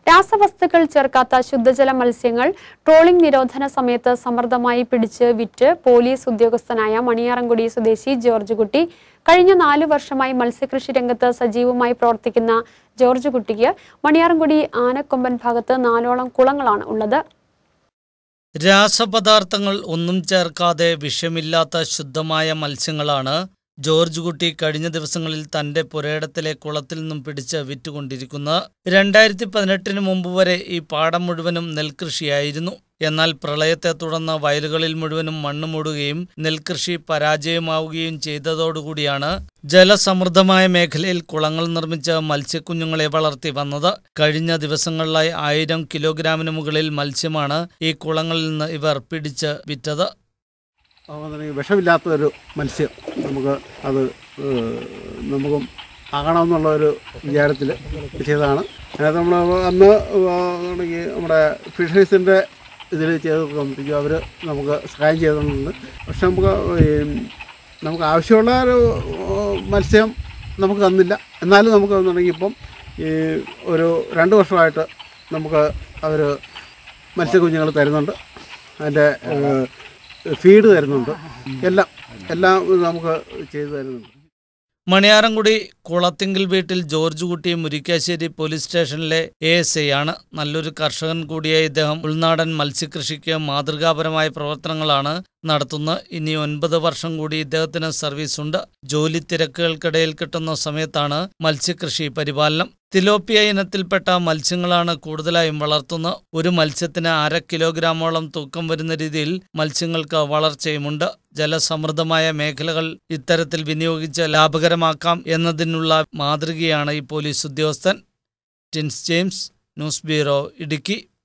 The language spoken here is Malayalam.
രാസവസ്തുക്കൾ ചേർക്കാത്ത ശുദ്ധജല മത്സ്യങ്ങൾ ട്രോളിംഗ് നിരോധന സമയത്ത് സമൃദ്ധമായി പിടിച്ച് വിറ്റ് പോലീസ് ഉദ്യോഗസ്ഥനായ മണിയാറൻകുടി സ്വദേശി ജോർജ് കുട്ടി കഴിഞ്ഞ നാലു വർഷമായി മത്സ്യകൃഷി രംഗത്ത് സജീവമായി പ്രവർത്തിക്കുന്ന ജോർജ് കുട്ടിക്ക് മണിയാറൻകുടി ആനക്കൊമ്പൻ ഭാഗത്ത് നാലോളം കുളങ്ങളാണ് ഉള്ളത് രാസപദാർത്ഥങ്ങൾ ഒന്നും ചേർക്കാതെ വിഷമില്ലാത്ത ശുദ്ധമായ മത്സ്യങ്ങളാണ് ജോർജ് കുട്ടി കഴിഞ്ഞ ദിവസങ്ങളിൽ തന്റെ പുരയിടത്തിലെ കുളത്തിൽ നിന്നും പിടിച്ച് വിറ്റുകൊണ്ടിരിക്കുന്നത് രണ്ടായിരത്തി പതിനെട്ടിന് മുമ്പ് വരെ ഈ പാടം മുഴുവനും നെൽകൃഷിയായിരുന്നു എന്നാൽ പ്രളയത്തെ തുടർന്ന് വയലുകളിൽ മുഴുവനും മണ്ണ് മൂടുകയും നെൽകൃഷി പരാജയമാവുകയും ചെയ്തതോടുകൂടിയാണ് ജലസമൃദ്ധമായ മേഖലയിൽ കുളങ്ങൾ നിർമ്മിച്ച് മത്സ്യക്കുഞ്ഞുങ്ങളെ വളർത്തി വന്നത് കഴിഞ്ഞ ദിവസങ്ങളിലായി ആയിരം കിലോഗ്രാമിന് മുകളിൽ മത്സ്യമാണ് ഈ കുളങ്ങളിൽ നിന്ന് ഇവർ പിടിച്ച് വിറ്റത് അതുപോലെ വിഷമില്ലാത്ത ഒരു മത്സ്യം നമുക്ക് അത് ഏഹ്, നമുക്കും ആകണമെന്നുള്ള ഒരു വിചാരത്തിൽ ചെയ്തതാണ് അതിനകത്ത് നമ്മൾ അന്ന് ആണെങ്കിൽ നമ്മുടെ ഫിഷറീസിൻ്റെ ഇതിൽ ചെയ്ത് നോക്കുമ്പോഴത്തേക്കും അവർ നമുക്ക് സഹായം ചെയ്തിട്ടുണ്ട് പക്ഷെ നമുക്ക് ഈ നമുക്ക് ആവശ്യമുള്ള ഒരു ഏഹ്, മത്സ്യം നമുക്ക് തന്നില്ല എന്നാലും നമുക്ക് തന്നിട്ടുണ്ടെങ്കിൽ ഇപ്പം ഈ ഒരു രണ്ട് വർഷമായിട്ട് നമുക്ക് അവർ മത്സ്യക്കുഞ്ഞുങ്ങൾ തരുന്നുണ്ട് അതിൻ്റെ ഏഹ്, ഫീഡ് തരുന്നുണ്ട് എല്ലാം എല്ലാം നമുക്ക് ചെയ്തു തരുന്നുണ്ട് മണിയാറൻകുടി കുളത്തിങ്കിൽ വീട്ടിൽ ജോർജ് കുട്ടി മുരിക്കാശ്ശേരി പോലീസ് സ്റ്റേഷനിലെ എ എസ് ഐ ആണ് നല്ലൊരു കർഷകൻ കൂടിയായ ഇദ്ദേഹം ഉൾനാടൻ മത്സ്യകൃഷിക്ക് മാതൃകാപരമായ പ്രവർത്തനങ്ങളാണ് നടത്തുന്നത് ഇനി ഒൻപത് വർഷം കൂടി ഇദ്ദേഹത്തിന് സർവീസ് ഉണ്ട് ജോലി തിരക്കുകൾക്കിടയിൽ കിട്ടുന്ന സമയത്താണ് മത്സ്യകൃഷി പരിപാലനം തിലോപ്പിയ ഇനത്തിൽപ്പെട്ട മത്സ്യങ്ങളാണ് കൂടുതലായും വളർത്തുന്നത് ഒരു മത്സ്യത്തിന് അര കിലോഗ്രാമോളം തൂക്കം വരുന്ന രീതിയിൽ മത്സ്യങ്ങൾക്ക് വളർച്ചയുമുണ്ട് ജലസമൃദ്ധമായ മേഖലകൾ ഇത്തരത്തിൽ വിനിയോഗിച്ച് ലാഭകരമാക്കാം എന്നതിനുള്ള മാതൃകയാണ് ഈ പോലീസ് ഉദ്യോഗസ്ഥൻ Tins James news bureau Idukki